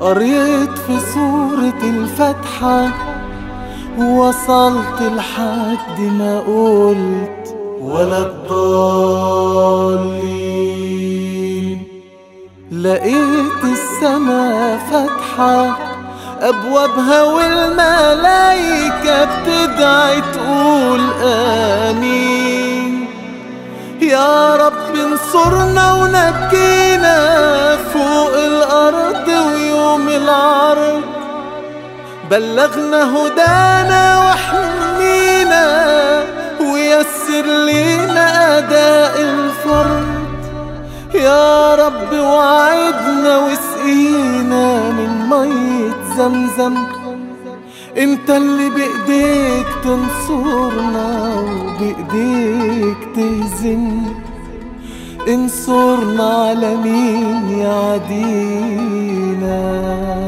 قريت في سورة الفاتحة وصلت لحد ما قلت ولا الضالين لقيت السما فاتحة أبوابها والملايكة بتدعي تقول آمين يا رب انصرنا ونجينا فوق الأرض ويوم العرض بلغنا هدانا واحمينا ويسر لينا أداء الفرض يا رب وعدنا وسقينا من مية زمزم انت اللي بايديك تنصرنا وبايديك تهزم انصرنا على مين يعدينا